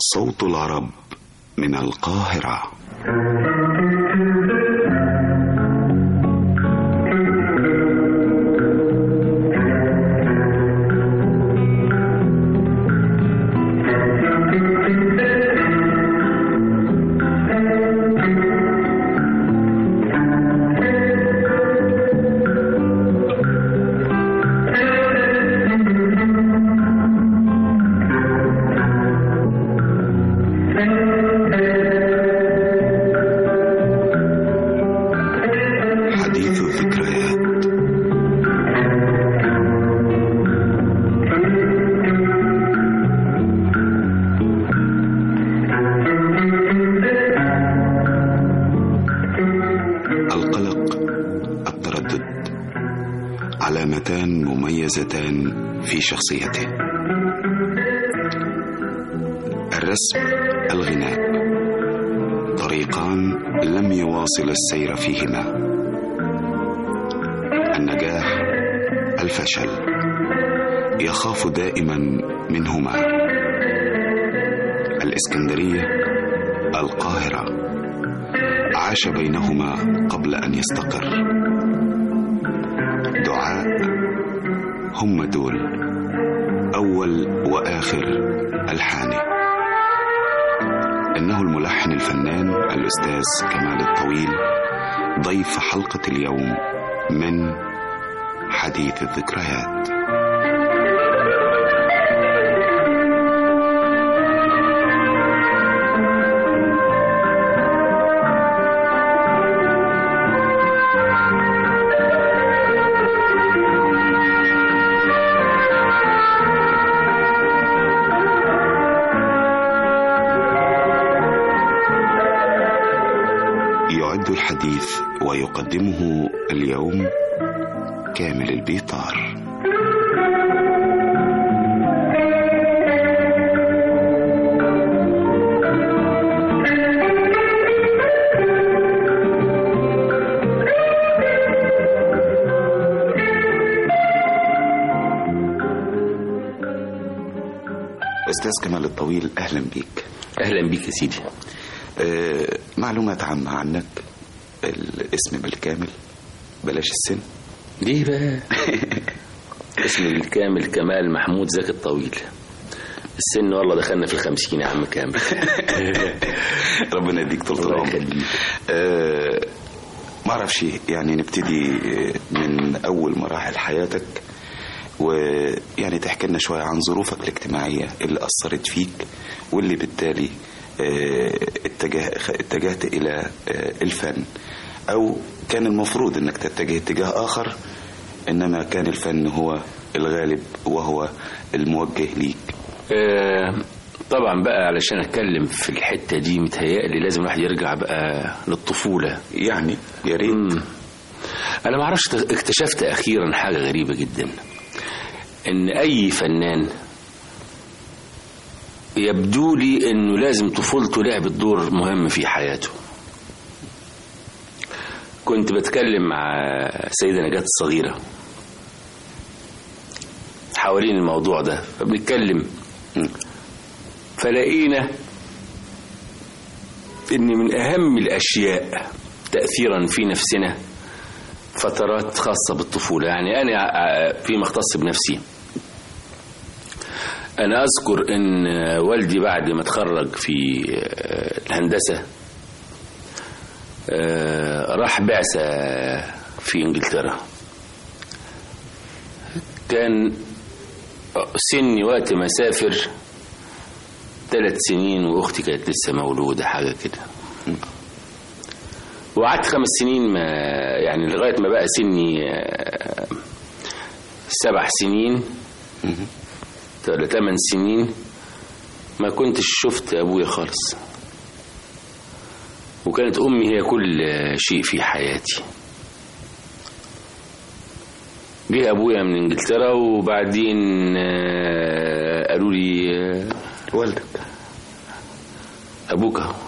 صوت العرب من القاهرة حديث الذكريات القلق التردد علامتان مميزتان في شخصيته الرسم الغناء طريقان لم يواصل السير فيهما النجاح الفشل يخاف دائما منهما الاسكندريه القاهره عاش بينهما قبل ان يستقر دعاء هم دول اول واخر الحاني انه الملحن الفنان الاستاذ كمال الطويل ضيف حلقه اليوم من حديث الذكريات يعد الحديث ويقدمه اليوم كامل البيطار أستاذ كمال الطويل أهلا بيك اهلا بيك يا سيدي آه، معلومات عامة عنك الاسم بالكامل بلاش السن ليه بقى اسمي الكامل كمال محمود زكي الطويل السن والله دخلنا في الخمسين يا عم كامل ربنا يديك طول الله العمر يخليك. آه، معرفش يعني نبتدي من أول مراحل حياتك ويعني تحكي لنا شوية عن ظروفك الاجتماعية اللي أثرت فيك واللي بالتالي آه، اتجه اتجهت إلى آه، الفن أو كان المفروض أنك تتجه اتجاه آخر إنما كان الفن هو الغالب وهو الموجه ليك آه، طبعا بقى علشان اتكلم في الحته دي متهيألي لازم الواحد يرجع بقى للطفوله يعني يا ريت مم. انا ما اعرفش اكتشفت اخيرا حاجه غريبه جدا ان اي فنان يبدو لي انه لازم طفولته لعبت دور مهم في حياته كنت بتكلم مع سيدة نجاة الصغيرة حوالين الموضوع ده فبنتكلم مم. فلقينا ان من اهم الاشياء تاثيرا في نفسنا فترات خاصه بالطفوله يعني انا ع- فيما اختص بنفسي انا اذكر ان والدي بعد ما اتخرج في آه، الهندسه آه، راح بعثه في انجلترا كان سني وقت ما سافر ثلاث سنين واختي كانت لسه مولوده حاجه كده وقعدت خمس سنين ما يعني لغايه ما بقى سني آه، سبع سنين ولا ثمان سنين ما كنتش شفت ابويا خالص وكانت امي هي كل شيء في حياتي جه ابويا من انجلترا وبعدين آه، قالوا لي آه، والدك ابوك اهو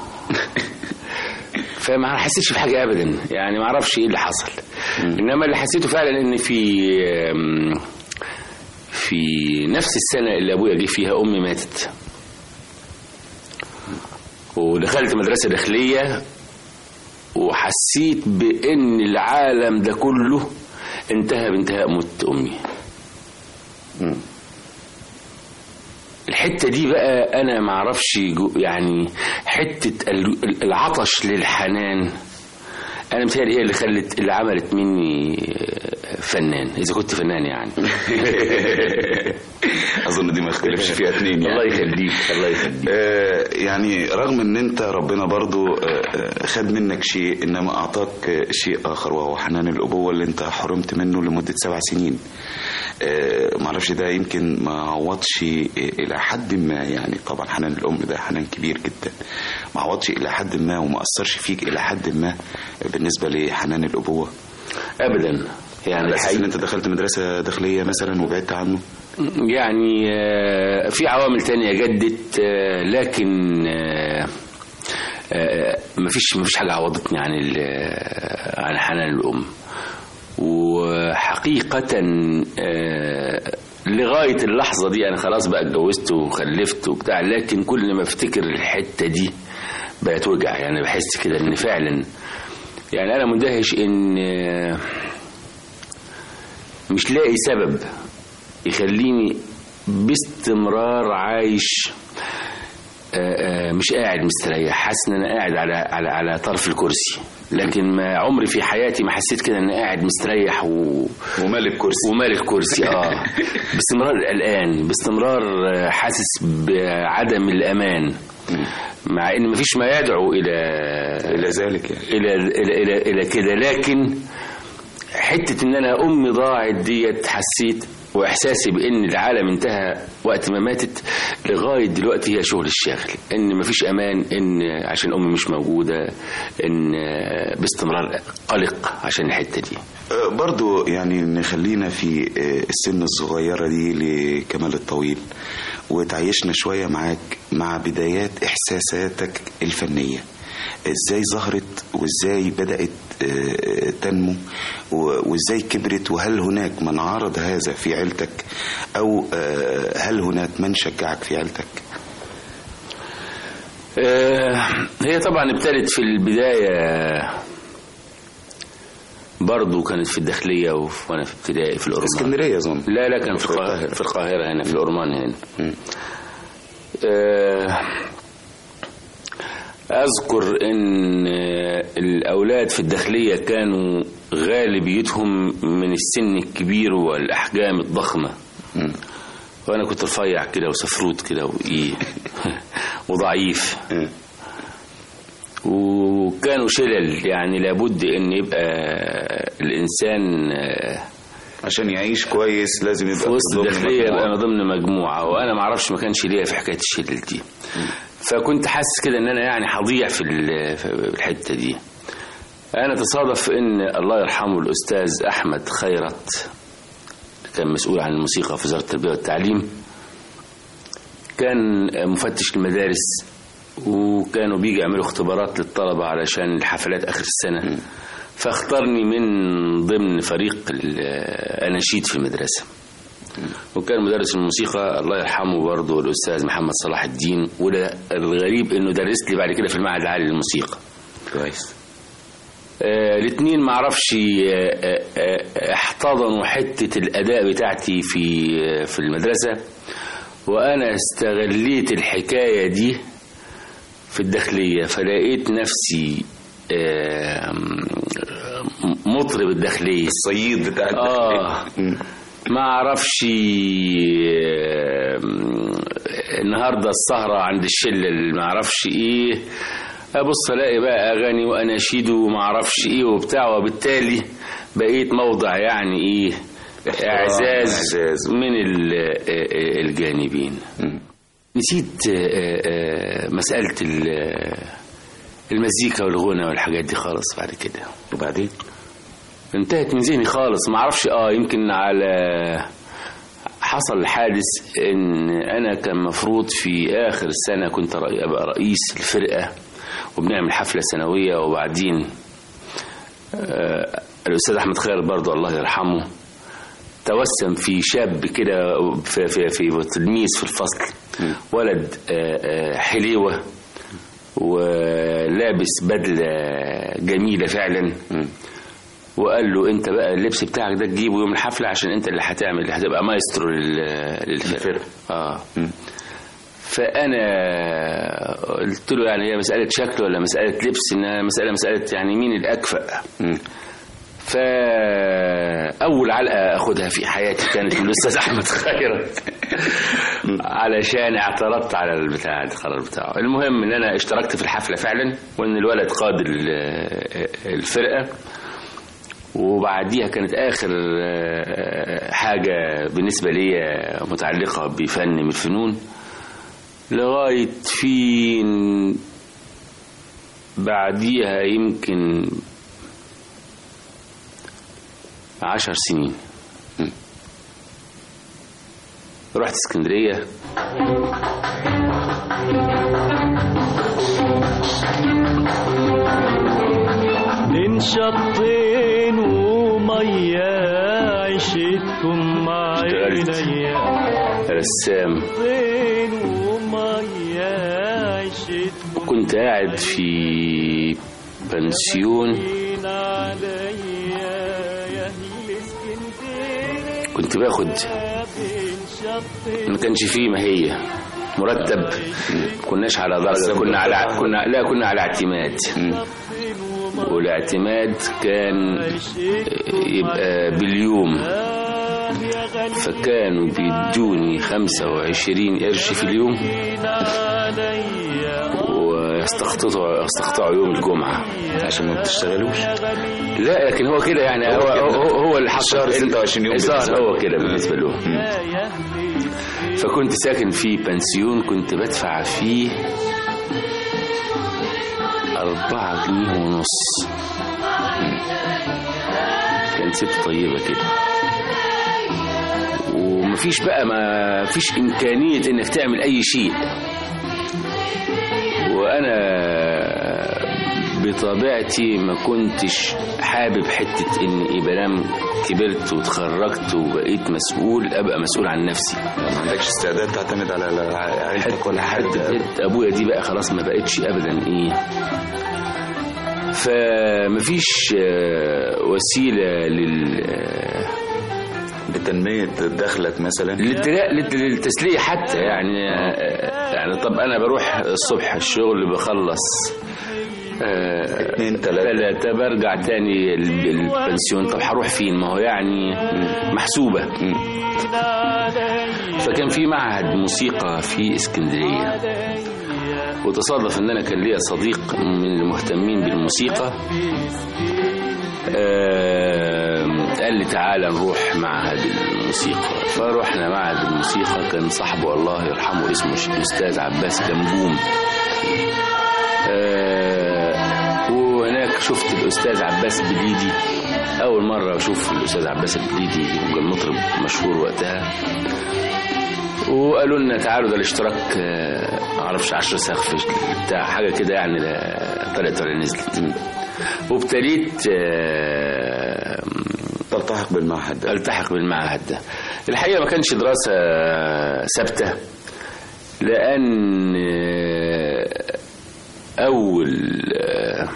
فما حسيتش بحاجه ابدا يعني ما اعرفش ايه اللي حصل انما اللي حسيته فعلا ان في آم، في نفس السنه اللي ابويا جه فيها امي ماتت ودخلت مدرسة داخلية وحسيت بأن العالم ده كله انتهى بانتهاء موت أمي الحتة دي بقى أنا معرفش جو- يعني حتة ال- ال- العطش للحنان أنا متهيألي هي اللي خلت اللي عملت مني فنان إذا كنت فنان يعني اظن دي ما يختلفش فيها اتنين يعني الله يخليك الله يخليك آه، يعني رغم ان انت ربنا برضو آه، آه، خد منك شيء انما اعطاك آه، شيء اخر وهو حنان الابوه اللي انت حرمت منه لمده سبع سنين آه، معرفش ده يمكن ما عوضش آه، الى حد ما يعني طبعا حنان الام ده حنان كبير جدا ما عوضش الى حد ما وما اثرش فيك الى حد ما بالنسبه لحنان الابوه أبدا يعني على اساس الحقيقة ان انت دخلت مدرسه داخليه مثلا وبعدت عنه يعني آه، في عوامل تانية جدت آه، لكن آه، آه، مفيش مفيش حاجة عوضتني عن ال- آه، عن حنان الأم وحقيقة آه، لغاية اللحظة دي أنا خلاص بقى اتجوزت وخلفت وبتاع لكن كل ما افتكر الحتة دي بقت وجع يعني بحس كده إن فعلا يعني أنا مندهش إن آه، مش لاقي سبب يخليني باستمرار عايش آه، آه، مش قاعد مستريح حاسس ان انا قاعد على على على طرف الكرسي لكن ما عمري في حياتي ما حسيت كده ان قاعد مستريح و... ومالك كرسي ومال الكرسي اه باستمرار قلقان باستمرار آه، حاسس بعدم الامان مع ان مفيش ما يدعو الى الى ذلك يعني الى الى الى, إلى كده لكن حته ان انا امي ضاعت ديت حسيت واحساسي بان العالم انتهى وقت ما ماتت لغايه دلوقتي هي شغل الشاغل ان مفيش امان ان عشان امي مش موجوده ان باستمرار قلق عشان الحته دي آه، برضو يعني نخلينا في آه، السن الصغيرة دي لكمال الطويل وتعيشنا شوية معاك مع بدايات إحساساتك الفنية ازاي ظهرت وازاي بدأت آه، تنمو و- وازاي كبرت وهل هناك من عارض هذا في عيلتك او آه، هل هناك من شجعك في عيلتك آه، هي طبعا ابتدت في البدايه برضو كانت في الداخليه وف- وانا في ابتدائي في الأورمان اسكندرية اظن لا لا كان في القاهرة في القاهرة هنا في الأورمان هنا آه، أذكر إن آه، الأولاد في الداخلية كانوا غالبيتهم من السن الكبير والأحجام الضخمة وأنا كنت رفيع كده وسفروت كده وإيه وضعيف مم. وكانوا شلل يعني لابد إن يبقى الإنسان آه، عشان يعيش كويس لازم يبقى في وسط ضمن الداخليه مجموعة. يبقى انا ضمن مجموعه وانا ما اعرفش ما كانش ليا في حكايه الشلل دي فكنت حاسس كده ان انا يعني هضيع في ال- في الحته دي انا تصادف ان الله يرحمه الاستاذ احمد خيرت كان مسؤول عن الموسيقى في وزاره التربيه والتعليم كان مفتش المدارس وكانوا بيجي يعملوا اختبارات للطلبة علشان الحفلات آخر السنة فاختارني من ضمن فريق الأناشيد في المدرسة وكان مدرس الموسيقى الله يرحمه برضه الأستاذ محمد صلاح الدين وده الغريب إنه درس لي بعد كده في المعهد العالي للموسيقى كويس آه، الاثنين ما اعرفش آه، آه، آه، احتضنوا حته الاداء بتاعتي في آه، في المدرسه وانا استغليت الحكايه دي في الداخليه فلقيت نفسي آه، مطرب الداخليه الصيد بتاع اه مم. ما اعرفش آه، النهارده السهره عند الشله اللي ما اعرفش ايه ابص الاقي بقى اغاني واناشيد وما اعرفش ايه وبتاع وبالتالي بقيت موضع يعني ايه اعزاز إعزاز. من ال- آه، الجانبين مم. نسيت آه، آه، مساله ال- المزيكا والغنى والحاجات دي خالص بعد كده وبعدين انتهت من ذهني خالص ما اعرفش اه يمكن على حصل حادث ان انا كان مفروض في اخر السنه كنت رأي ابقى رئيس الفرقه وبنعمل حفله سنويه وبعدين آه الاستاذ احمد خير برضو الله يرحمه توسم في شاب كده في, في, في تلميذ في الفصل ولد آه آه حليوه ولابس بدلة جميلة فعلا وقال له انت بقى اللبس بتاعك ده تجيبه يوم الحفلة عشان انت اللي هتعمل هتبقى مايسترو لل- للفرقة اه فانا قلت له يعني هي مسألة شكل ولا مسألة لبس انها مسألة مسألة يعني مين الأكفأ مم. فأول علقة أخدها في حياتي كانت من الأستاذ أحمد خيرت علشان اعترضت على البتاع القرار بتاعه المهم إن أنا اشتركت في الحفلة فعلا وإن الولد قاد ال- الفرقة وبعديها كانت آخر آه، حاجة بالنسبة لي متعلقة بفن من الفنون لغاية فين بعديها يمكن عشر سنين رحت اسكندرية بين شطين ومية عشتكم مع اشتغلت. عينيا رسام شطين ومية عشتكم كنت قاعد في بنسيون مين عليا يا أهل اسكندرية كنت باخد بين شطين ما كانش فيه ماهية مرتب كناش على درجة كنا على كنا لا كنا على اعتماد والاعتماد كان يبقى باليوم يا غالي فكانوا بيدوني 25 قرش في اليوم عليا ويستقطعوا يستقطعوا يوم الجمعة عشان ما بتشتغلوش لا لكن هو كده يعني هو كده. هو, هو اللي حصل شهر 26 يوم صار بالنسبة هو كده بالنسبة له يا أهلي فكنت ساكن في بنسيون كنت بدفع فيه أربعة جنيه ونص كانت ست طيبة كده ومفيش بقى ما فيش إمكانية إنك تعمل أي شيء وأنا بطبيعتي ما كنتش حابب حتة إني بنام كبرت وتخرجت وبقيت مسؤول أبقى مسؤول عن نفسي ما عندكش استعداد تعتمد على عيلتك ولا حاجة حتة حتة ابويا دي بقى خلاص ما بقتش ابدا ايه فمفيش آه، وسيله لل آه، لتنمية دخلك مثلا للتلا- للت- للتسليه حتى يعني آه، يعني طب انا بروح الصبح الشغل بخلص آه، اتنين تلاتة ثلاثة برجع تاني ال- البنسيون طب هروح فين ما هو يعني محسوبة فكان في معهد موسيقى في اسكندرية وتصادف ان انا كان ليا صديق من المهتمين بالموسيقى آم، قال لي تعالى نروح معهد الموسيقى فروحنا معهد الموسيقى كان صاحبه الله يرحمه اسمه الاستاذ عباس جنبوم آه، وهناك شفت الاستاذ عباس بليدي اول مره اشوف الاستاذ عباس البليدي كان مطرب مشهور وقتها وقالوا لنا تعالوا ده الاشتراك آه، معرفش 10 سقف بتاع حاجه كده يعني لا- طلعت ولا نزلت وابتديت آه، تلتحق بالمعهد ده التحق بالمعهد ده الحقيقه ما كانش دراسه ثابته لان آه، اول آه،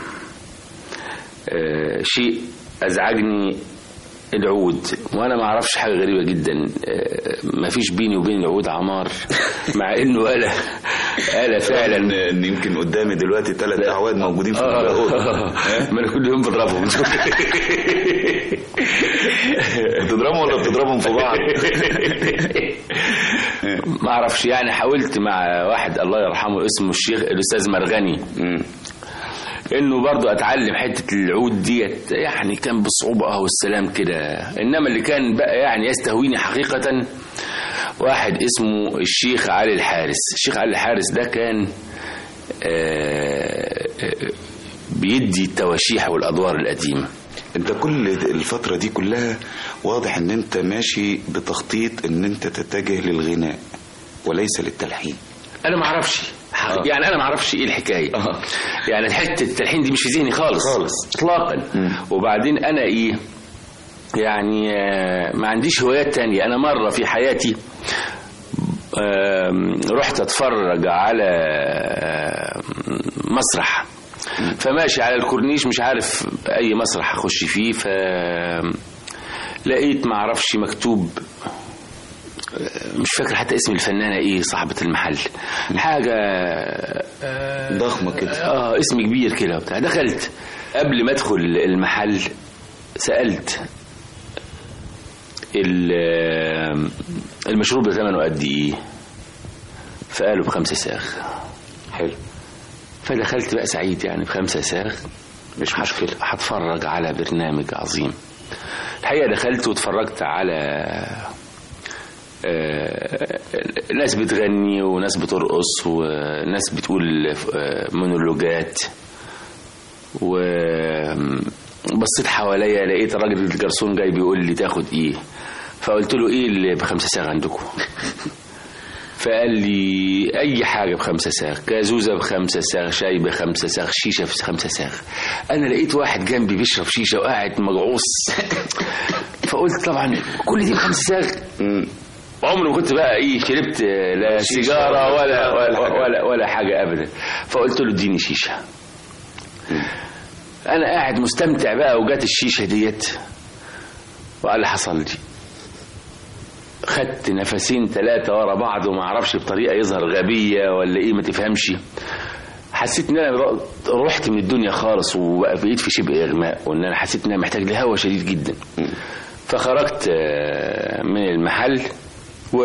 آه، شيء ازعجني العود وانا ما اعرفش حاجه غريبه جدا آه، ما فيش بيني وبين العود عمار مع انه آلة آلة فعلا فعلا ان يمكن قدامي دلوقتي ثلاث اعواد موجودين في الأوضة. آه. ما انا كل يوم بضربهم بتضربهم ولا بتضربهم في بعض ما اعرفش يعني حاولت مع واحد الله يرحمه اسمه الشيخ الاستاذ مرغني مم. انه برضه اتعلم حته العود ديت يعني كان بصعوبه اه والسلام كده انما اللي كان بقى يعني يستهويني حقيقه واحد اسمه الشيخ علي الحارس الشيخ علي الحارس ده كان آه، آه، بيدي التواشيح والادوار القديمه انت كل الفترة دي كلها واضح ان انت ماشي بتخطيط ان انت تتجه للغناء وليس للتلحين انا ما اعرفش آه. يعني انا ما اعرفش ايه الحكايه آه. يعني حته التلحين دي مش في ذهني خالص خالص. اطلاقا مم. وبعدين انا ايه يعني آه، ما عنديش هوايات تانية انا مره في حياتي آم، رحت اتفرج على آم، مسرح فماشي على الكورنيش مش عارف اي مسرح اخش فيه ف لقيت ما اعرفش مكتوب مش فاكر حتى اسم الفنانة ايه صاحبة المحل حاجة ضخمة كده اه اسم كبير كده وبتاع دخلت قبل ما ادخل المحل سألت ال- المشروب ده ثمنه قد ايه فقالوا بخمسة ساغ حلو فدخلت بقى سعيد يعني بخمسة ساغ مش مشكلة هتفرج على برنامج عظيم الحقيقة دخلت واتفرجت على آه، ناس بتغني وناس بترقص وناس بتقول آه، مونولوجات وبصيت حواليا لقيت الراجل الجرسون جاي بيقول لي تاخد ايه فقلت له ايه اللي بخمسة ساغ عندكم فقال لي اي حاجه بخمسة ساغ كازوزه بخمسة ساغ شاي بخمسة ساغ شيشه بخمسة ساغ انا لقيت واحد جنبي بيشرب شيشه وقاعد مجعوص فقلت طبعا كل دي بخمسة ساغ عمري ما كنت بقى ايه شربت لا سيجاره ولا ولا ولا, ولا حاجه ابدا فقلت له اديني شيشه انا قاعد مستمتع بقى وجات الشيشه ديت وقال اللي حصل لي خدت نفسين ثلاثة ورا بعض وما اعرفش بطريقة يظهر غبية ولا ايه ما تفهمش حسيت ان انا رحت من الدنيا خالص وبقى بقيت في شبه اغماء وان انا حسيت ان انا محتاج لهوا شديد جدا فخرجت آه، من المحل و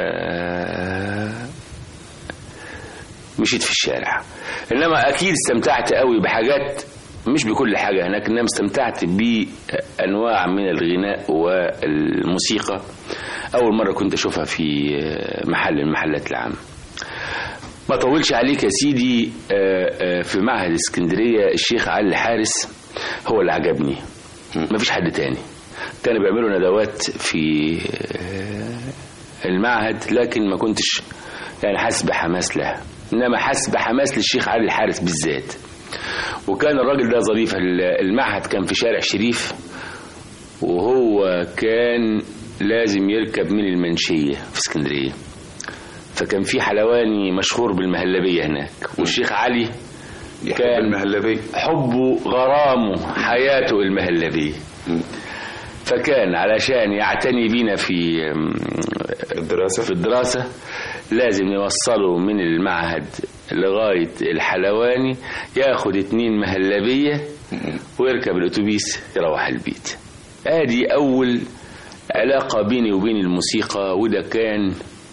مشيت في الشارع انما اكيد استمتعت قوي بحاجات مش بكل حاجة هناك انما استمتعت بانواع من الغناء والموسيقى اول مرة كنت اشوفها في محل من المحلات العامة ما طولش عليك يا سيدي آه، آه، في معهد اسكندرية الشيخ علي الحارس هو اللي عجبني ما فيش حد تاني كانوا بيعملوا ندوات في آه، المعهد لكن ما كنتش يعني حاسس بحماس لها انما حاسس بحماس للشيخ علي الحارس بالذات وكان الراجل ده ظريف المعهد كان في شارع شريف وهو كان لازم يركب من المنشية في اسكندرية فكان في حلواني مشهور بالمهلبية هناك والشيخ علي كان المهلبية حبه غرامه حياته المهلبية فكان علشان يعتني بينا في الدراسة في الدراسة لازم يوصله من المعهد لغاية الحلواني ياخد اتنين مهلبية ويركب الأتوبيس يروح البيت ادي أول علاقة بيني وبين الموسيقى وده كان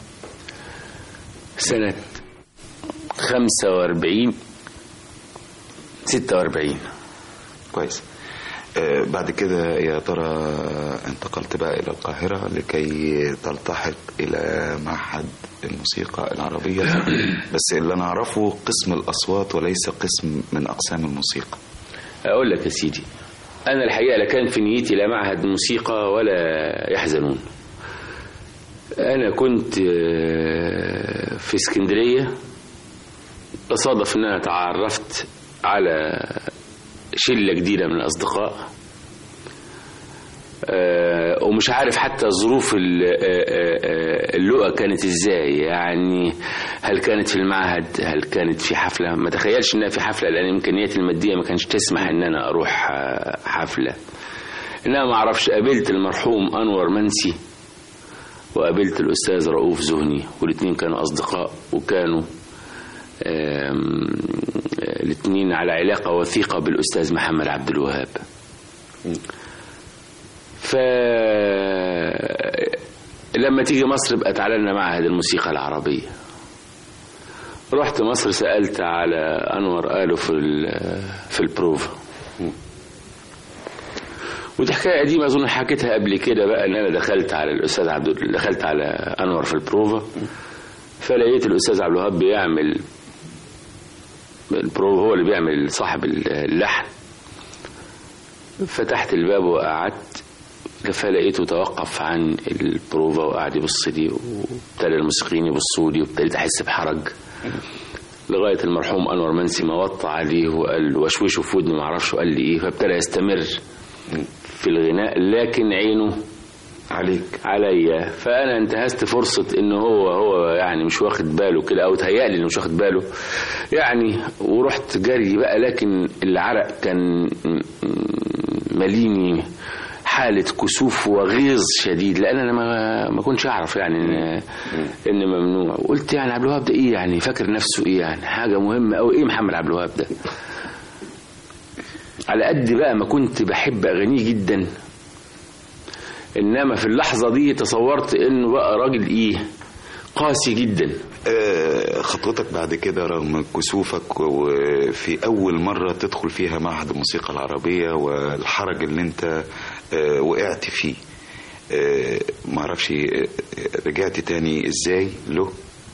سنة خمسة واربعين ستة واربعين كويس آه، بعد كده يا ترى انتقلت بقى إلى القاهرة لكي تلتحق إلى معهد الموسيقى العربية بس اللي أنا أعرفه قسم الأصوات وليس قسم من أقسام الموسيقى أقول لك يا سيدي أنا الحقيقة لا كان في نيتي لا معهد موسيقى ولا يحزنون أنا كنت آه، في اسكندرية تصادف إن أنا تعرفت على شلة جديدة من الأصدقاء آه، ومش عارف حتى ظروف ال- آه، آه، آه، اللقا كانت ازاي يعني هل كانت في المعهد هل كانت في حفلة ما تخيلش انها في حفلة لان امكانياتي المادية ما كانش تسمح ان انا اروح آه، حفلة انما ما اعرفش قابلت المرحوم انور منسي وقابلت الاستاذ رؤوف زهني والاثنين كانوا اصدقاء وكانوا آم، آه، الاثنين على علاقة وثيقة بالاستاذ محمد عبد الوهاب ف لما تيجي مصر بقى تعالى لنا معهد الموسيقى العربية رحت مصر سألت على أنور قالوا في ال- في البروفا ودي حكاية قديمة أظن حكيتها قبل كده بقى إن أنا دخلت على الأستاذ عبد دخلت على أنور في البروفا فلقيت الأستاذ عبد الوهاب بيعمل البروفا هو اللي بيعمل صاحب اللحن فتحت الباب وقعدت فلقيته توقف عن البروفا وقعد يبص لي وابتدى الموسيقيين يبصوا لي وابتديت احس بحرج لغايه المرحوم انور منسي ما وطى عليه وقال وشوشه في ودني ما اعرفش قال لي ايه فابتدى يستمر في الغناء لكن عينه عليك عليا فانا انتهزت فرصه ان هو هو يعني مش واخد باله كده او تهيألي انه مش واخد باله يعني ورحت جري بقى لكن العرق كان مليني حالة كسوف وغيظ شديد لأن أنا ما ما كنتش أعرف يعني إن, إن ممنوع وقلت يعني عبد الوهاب ده إيه يعني فاكر نفسه إيه يعني حاجة مهمة أوي إيه محمد عبد الوهاب ده على قد بقى ما كنت بحب أغانيه جدا انما في اللحظه دي تصورت انه بقى راجل ايه قاسي جدا آه، خطوتك بعد كده رغم كسوفك وفي أول مرة تدخل فيها معهد الموسيقى العربية والحرج اللي أنت آه، وقعت فيه آه، معرفش آه، رجعت تاني إزاي له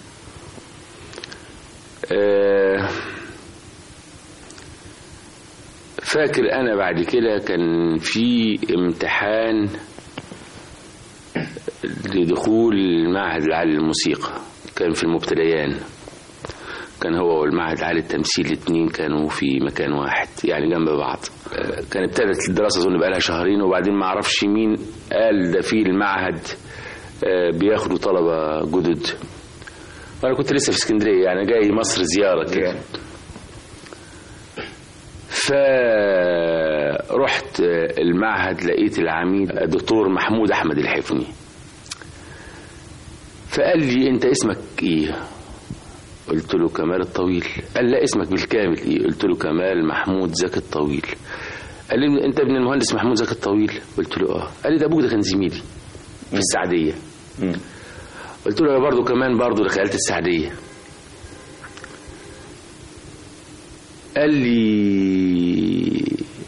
آه، فاكر انا بعد كده كان في امتحان لدخول المعهد العالي للموسيقى كان في المبتديان كان هو والمعهد العالي للتمثيل الاثنين كانوا في مكان واحد يعني جنب بعض آه، كان ابتدت الدراسه اظن بقى لها شهرين وبعدين ما اعرفش مين قال ده في المعهد آه، بياخدوا طلبه جدد وانا كنت لسه في اسكندريه يعني جاي مصر زياره كده فرحت المعهد لقيت العميد الدكتور محمود احمد الحفني فقال لي انت اسمك ايه قلت له كمال الطويل قال لا اسمك بالكامل ايه قلت له كمال محمود زكي الطويل قال لي انت ابن المهندس محمود زكي الطويل قلت له اه قال لي ده ابوك ده كان زميلي في السعديه قلت له انا برضه كمان برضه دخلت السعديه قال لي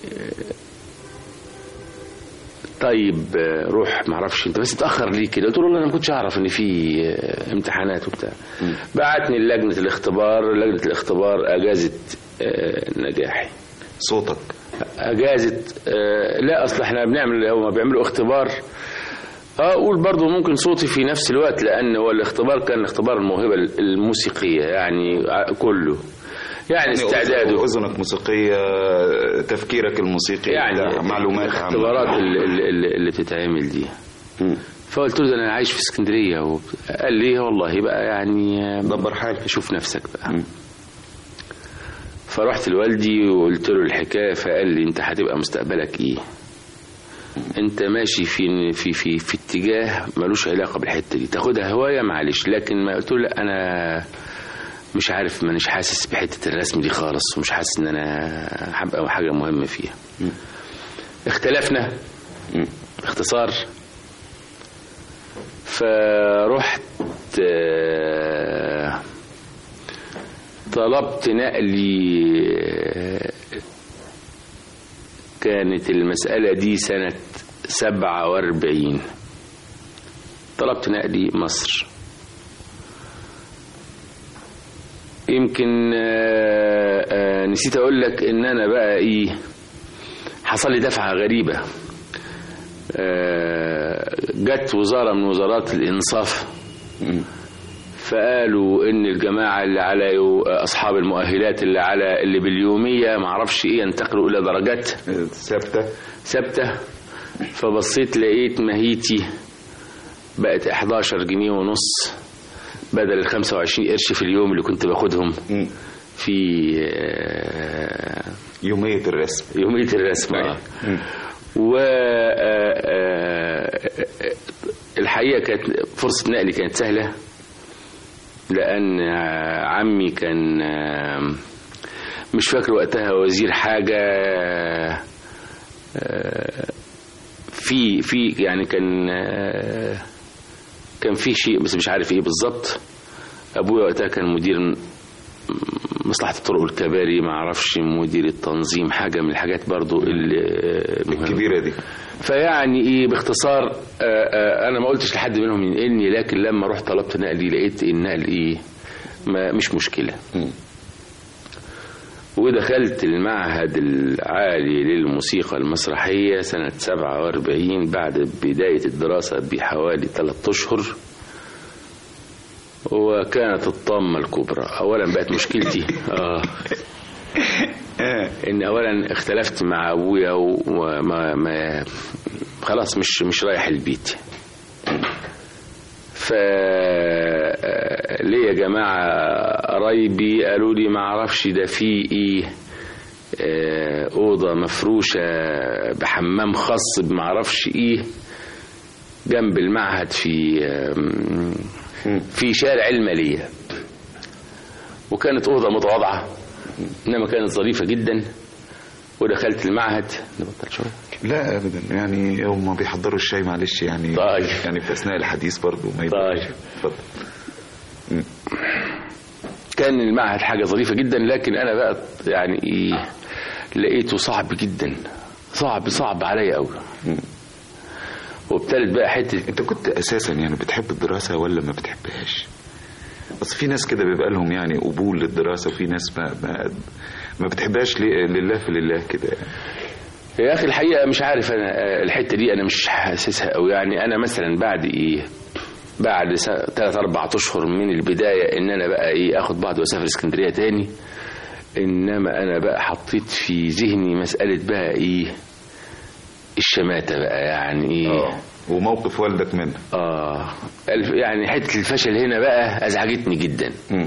طيب روح معرفش انت بس اتاخر ليه كده قلت له والله انا ما كنتش اعرف ان في امتحانات وبتاع بعتني لجنه الاختبار لجنه الاختبار اجازت آه، نجاحي صوتك اجازت آه، لا اصل احنا بنعمل هو بيعملوا اختبار اه اقول برضه ممكن صوتي في نفس الوقت لان هو الاختبار كان اختبار الموهبه الموسيقيه يعني ع- كله يعني استعداده أذنك موسيقية تفكيرك الموسيقي يعني معلومات عامة. الاختبارات اللي, اللي, اللي بتتعمل دي فقلت له ده انا عايش في اسكندريه و... قال لي والله بقى يعني دبر حالك شوف نفسك بقى فرحت لوالدي وقلت له الحكايه فقال لي انت هتبقى مستقبلك ايه انت ماشي في في في في اتجاه ملوش علاقه بالحته دي تاخدها هوايه معلش لكن ما قلت له لا انا مش عارف مانيش حاسس بحته الرسم دي خالص ومش حاسس ان انا هبقى حاجه مهمه فيها اختلفنا باختصار فرحت آه، طلبت نقلي آه، كانت المسألة دي سنة سبعة واربعين طلبت نقلي مصر يمكن آه، آه، نسيت اقول لك ان انا بقى ايه حصل لي دفعة غريبة آه، جت وزارة من وزارات الإنصاف فقالوا إن الجماعة اللي على أصحاب المؤهلات اللي على اللي باليومية معرفش إيه ينتقلوا إلى درجات ثابتة ثابتة فبصيت لقيت ماهيتي بقت 11 جنيه ونص بدل ال 25 قرش في اليوم اللي كنت باخدهم مم. في آه، يومية الرسم يومية الرسم آه. و آه، آه، الحقيقة كانت فرصة نقلي كانت سهلة لأن آه، عمي كان آه، مش فاكر وقتها وزير حاجة آه، في في يعني كان آه، كان في شيء بس مش عارف ايه بالظبط ابويا وقتها كان مدير م- مصلحة الطرق والكباري ما اعرفش مدير التنظيم حاجة من الحاجات برضو اللي آه، مهمة. الكبيرة دي فيعني ايه باختصار آه، آه، انا ما قلتش لحد منهم ينقلني لكن لما رحت طلبت نقلي لقيت النقل ايه ما مش مشكله ودخلت المعهد العالي للموسيقى المسرحية سنة 47 بعد بداية الدراسة بحوالي ثلاثة أشهر وكانت الطامة الكبرى أولا بقت مشكلتي آه ان اولا اختلفت مع ابويا وما ما خلاص مش مش رايح البيت ف آه، ليه يا جماعة قرايبي قالوا لي ما اعرفش ده في ايه آه، أوضة مفروشة بحمام خاص بما اعرفش ايه جنب المعهد في آم، في شارع المالية وكانت أوضة متواضعة إنما كانت ظريفة جدا ودخلت المعهد نبطل شوية لا ابدا يعني هم بيحضروا الشاي معلش يعني طيب. يعني في اثناء الحديث برضو ما يبقاش. طيب. اتفضل كان المعهد حاجة ظريفة جدا لكن أنا بقى يعني إيه لقيته صعب جدا صعب صعب عليا قوي وابتدت بقى حتة انت كنت اساسا يعني بتحب الدراسه ولا ما بتحبهاش بس في ناس كده بيبقى لهم يعني قبول للدراسه وفي ناس ما ما, ما بتحبهاش ليه- لله في لله كده يعني. يا اخي الحقيقه مش عارف انا آه، الحته دي انا مش حاسسها قوي يعني انا مثلا بعد ايه بعد ثلاث اربع اشهر من البدايه ان انا بقى ايه اخد بعض واسافر اسكندريه تاني انما انا بقى حطيت في ذهني مساله بقى ايه الشماته بقى يعني ايه وموقف والدك منه اه الف- يعني حته الفشل هنا بقى ازعجتني جدا مم.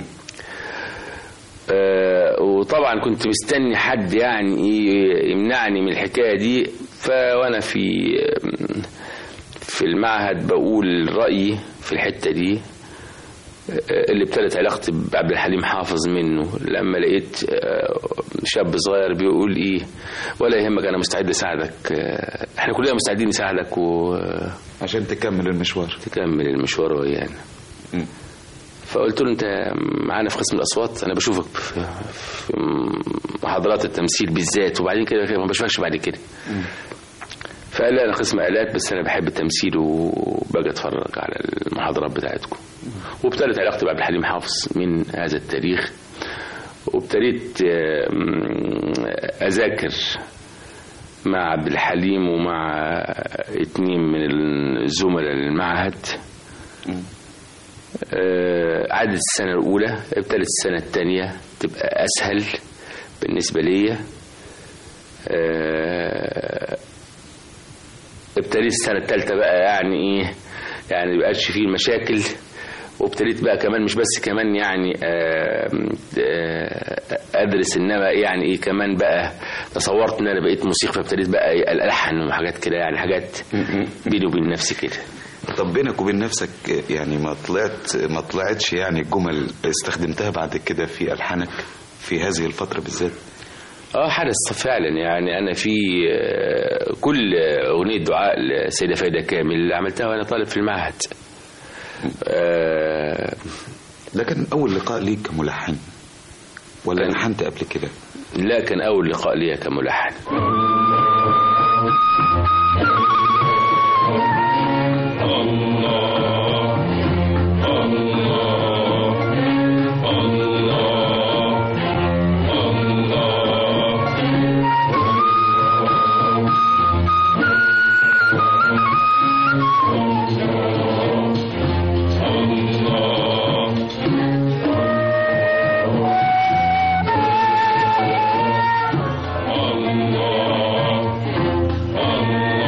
آه، وطبعا كنت مستني حد يعني ايه يمنعني من الحكايه دي فوانا في في المعهد بقول رايي في الحته دي آه، اللي ابتدت علاقتي بعبد الحليم حافظ منه لما لقيت آه، شاب صغير بيقول ايه ولا يهمك انا مستعد اساعدك آه، احنا كلنا مستعدين نساعدك وتكمل عشان تكمل المشوار المشوار ويانا مم. فقلت له انت معانا في قسم الاصوات انا بشوفك في في محاضرات التمثيل بالذات وبعدين كده كده ما بشوفكش بعد كده فقال لي انا قسم الات بس انا بحب التمثيل وباجي اتفرج على المحاضرات بتاعتكم وابتدت علاقتي بعبد الحليم حافظ من هذا التاريخ وابتديت آم، اذاكر مع عبد الحليم ومع اتنين من الزملاء المعهد آه، عادت السنة الأولى ابتدت السنة الثانية تبقى أسهل بالنسبة لي آه، ابتديت السنة الثالثة بقى يعني إيه يعني مبقاش فيه مشاكل وابتديت بقى كمان مش بس كمان يعني آه، آه، ادرس انما يعني ايه كمان بقى تصورت ان انا بقيت موسيقى فابتديت بقى إيه الحن وحاجات كده يعني حاجات بيني وبين نفسي كده طب بينك وبين نفسك يعني ما طلعت ما طلعتش يعني جمل استخدمتها بعد كده في الحانك في هذه الفتره بالذات اه حدث فعلا يعني انا في آه، كل اغنيه دعاء للسيده فايده كامل عملتها وانا طالب في المعهد آه، ده كان اول لقاء ليك كملحن ولا كان- لحنت قبل كده لا كان اول لقاء ليا كملحن Allah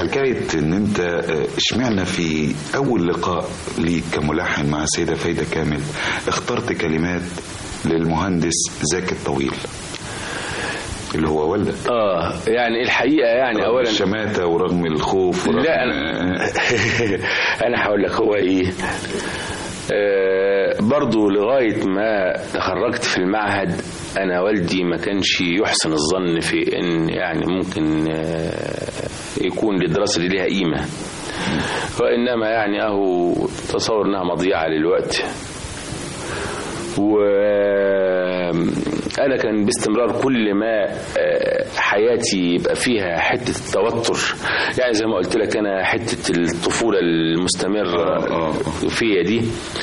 حكايه ان انت آه، اشمعنى في اول لقاء ليك كملحن مع السيده فايده كامل اخترت كلمات للمهندس زكي الطويل اللي هو والدك اه يعني الحقيقه يعني رغم اولا الشماته ورغم الخوف ورغم لا انا انا هقول لك هو ايه آه برضو لغايه ما تخرجت في المعهد انا والدي ما كانش يحسن الظن في ان يعني ممكن آه يكون للدراسه دي ليها قيمه وانما يعني اهو تصور انها مضيعه للوقت و انا كان باستمرار كل ما آه، حياتي يبقى فيها حته التوتر يعني زي ما قلت لك انا حته الطفوله المستمره آه، آه. فيا دي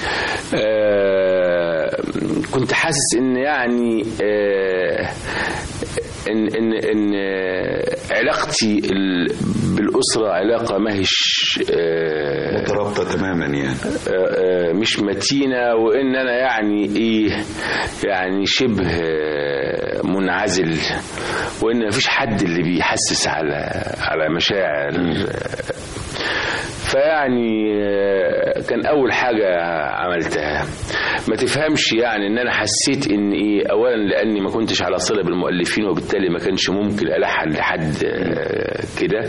آه، كنت حاسس ان يعني آه، ان ان ان آه، علاقتي ال- بالاسره علاقه ما هيش آه، مترابطه تماما يعني آه، آه، مش متينة وإن أنا يعني إيه يعني شبه آه، منعزل وإن مفيش حد اللي بيحسس على على مشاعر آه، فيعني آه، كان أول حاجة عملتها ما تفهمش يعني إن أنا حسيت إن إيه أولا لأني ما كنتش على صلة بالمؤلفين وبالتالي ما كانش ممكن ألحن لحد آه، كده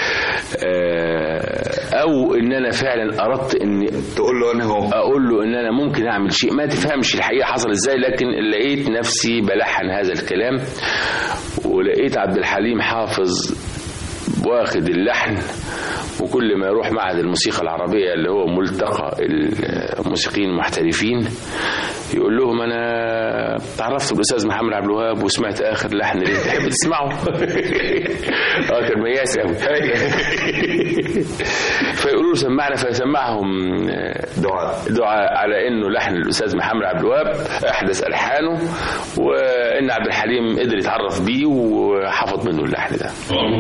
آه، أو إن أنا فعلا أردت إن تقول له انا اهو اقول له ان انا ممكن اعمل شيء ما تفهمش الحقيقه حصل ازاي لكن لقيت نفسي بلحن هذا الكلام ولقيت عبد الحليم حافظ واخد اللحن وكل ما يروح معهد الموسيقى العربية اللي هو ملتقى الموسيقيين المحترفين يقول لهم انا تعرفت بالاستاذ محمد عبد الوهاب وسمعت اخر لحن اللي تحب تسمعه اه كان مياس قوي فيقولوا له سمعنا فيسمعهم دعاء دعاء على انه لحن الاستاذ محمد عبد الوهاب احدث الحانه وان عبد الحليم قدر يتعرف بيه وحفظ منه اللحن ده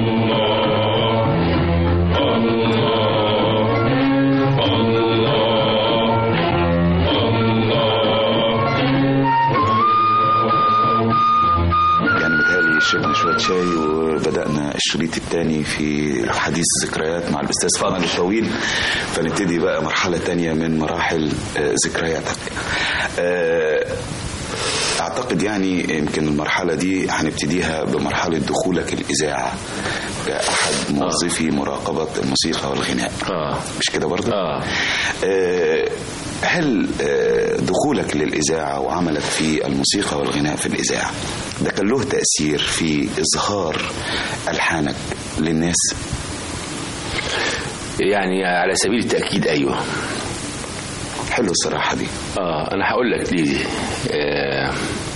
يعني متهيألي شربنا شوية شاي وبدأنا الشريط الثاني في حديث ذكريات مع الأستاذ فؤاد الطويل فنبتدي بقى مرحلة تانية من مراحل آه، ذكرياتك آه، أعتقد يعني يمكن المرحلة دي هنبتديها بمرحلة دخولك الإذاعة كأحد موظفي مراقبة الموسيقى والغناء اه مش كده برضه؟ اه آه، هل آه، دخولك للإذاعة وعملك في الموسيقى والغناء في الإذاعة ده كان له تأثير في إظهار ألحانك للناس يعني على سبيل التاكيد ايوه حلو الصراحة دي اه انا هقول لك ليه دي آه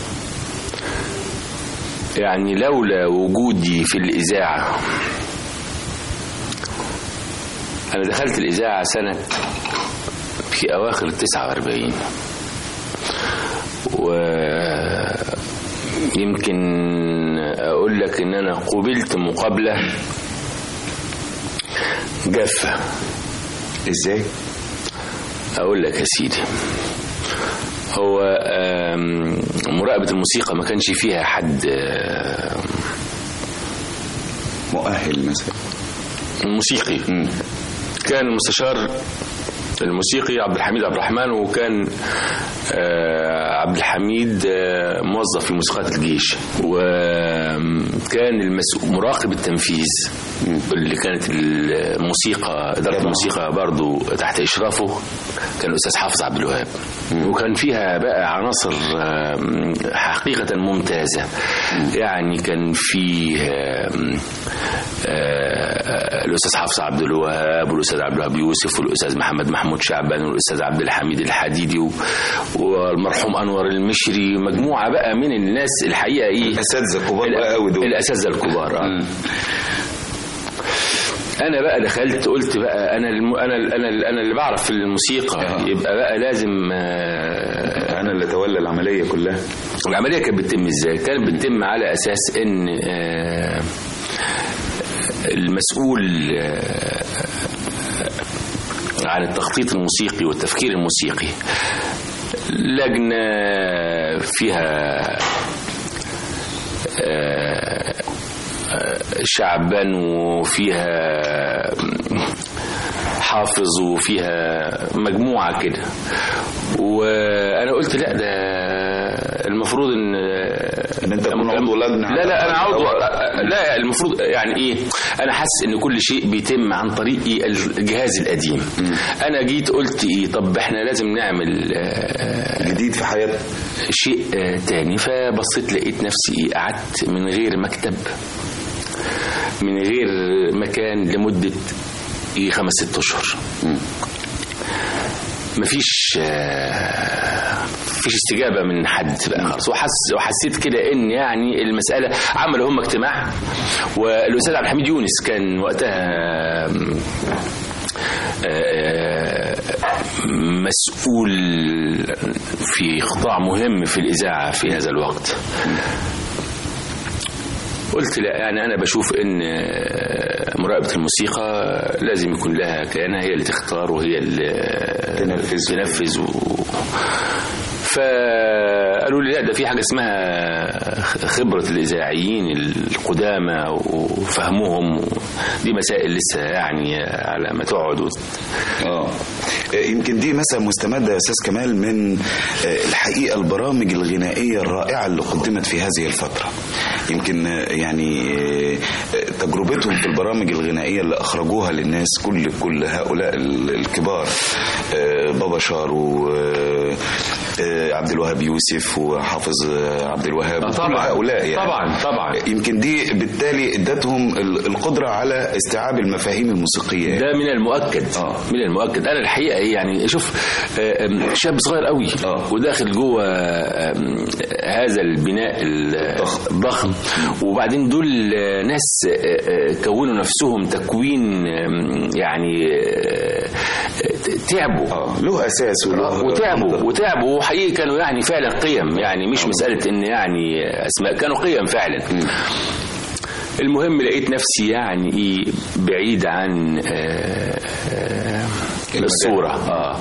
يعني لولا وجودي في الاذاعه انا دخلت الاذاعه سنه في اواخر ال 49 و يمكن اقول لك ان انا قبلت مقابله جافه إزاي؟ اقول لك يا سيدي هو آم، مراقبة الموسيقى ما كانش فيها حد آم، مؤهل مثلا موسيقي كان المستشار الموسيقي عبد الحميد عبد الرحمن وكان آه، عبد الحميد آه، موظف في موسيقات الجيش وكان المسؤول مراقب التنفيذ اللي كانت الموسيقى إدارة الموسيقى برضو تحت إشرافه كان الأستاذ حافظ عبد الوهاب وكان فيها بقى عناصر آم، حقيقة ممتازة يعني كان فيه آم، آه، الأستاذ حافظ عبد الوهاب والأستاذ عبد الوهاب يوسف والأستاذ محمد محمود شعبان والأستاذ عبد الحميد الحديدي و- والمرحوم أنور المشري مجموعة بقى من الناس الحقيقة إيه أساتذة كبار بقى قوي دول الأساتذة الكبار آه. انا بقى دخلت قلت بقى انا الم... انا انا انا اللي بعرف في الموسيقى آه. يبقى بقى لازم آه، أنا اللي أتولى العملية كلها العمليه كانت بتتم ازاي كانت بتتم على اساس ان آه، المسؤول آه، عن التخطيط الموسيقي والتفكير الموسيقي لجنه فيها آه، شعبان وفيها حافظ وفيها مجموعة كده وأنا قلت لا ده المفروض ان إن أنت تكون عضو لجنة لا لا انا على عضو الأقل. لا المفروض يعني ايه انا حاسس ان كل شيء بيتم عن طريق إيه الجهاز القديم انا جيت قلت ايه طب احنا لازم نعمل آه، جديد في حياتك شيء آه، تاني فبصيت لقيت نفسي ايه قعدت من غير مكتب من غير مكان لمدة ايه خمس ست اشهر مفيش آه، مفيش استجابة من حد بقى خالص وحس وحسيت كده ان يعني المسألة عملوا هم اجتماع والأستاذ عبد الحميد يونس كان وقتها آم، آه، مسؤول في قطاع مهم في الإذاعة في هذا الوقت قلت لا يعني أنا بشوف إن آه، مراقبة الموسيقى لازم يكون لها كيانها هي اللي تختار وهي اللي تنفذ. تنفذ و... فقالوا لي لا ده في حاجة اسمها خبرة الإذاعيين القدامى وفهمهم دي مسائل لسه يعني على ما تقعد وت- اه يمكن دي مثلا مستمدة يا أستاذ كمال من آه، الحقيقة البرامج الغنائية الرائعة اللي قدمت في هذه الفترة يمكن آه، يعني آه، تجربتهم في البرامج الغنائية اللي أخرجوها للناس كل كل هؤلاء ال- الكبار آه، بابا شارو آه، آه، عبد الوهاب يوسف وحافظ آه، عبد الوهاب آه، وكل طبعاً. هؤلاء يعني طبعاً، طبعاً. يمكن دي بالتالي ادتهم ال- القدرة على استيعاب المفاهيم الموسيقية يعني. ده من المؤكد آه. من المؤكد انا الحقيقه إيه يعني شوف آه، آم، شاب صغير قوي آه. وداخل جوه آم، هذا البناء الضخم. الضخم وبعدين دول آه، ناس آه، آه، كونوا نفسهم تكوين آم، يعني آه، آه، تعبوا اه له اساس وله وتعبوا وتعبوا وحقيقي كانوا يعني فعلا قيم يعني مش مسألة ان يعني اسماء كانوا قيم فعلا المهم لقيت نفسي يعني ايه بعيد عن آه، آه، الصورة اه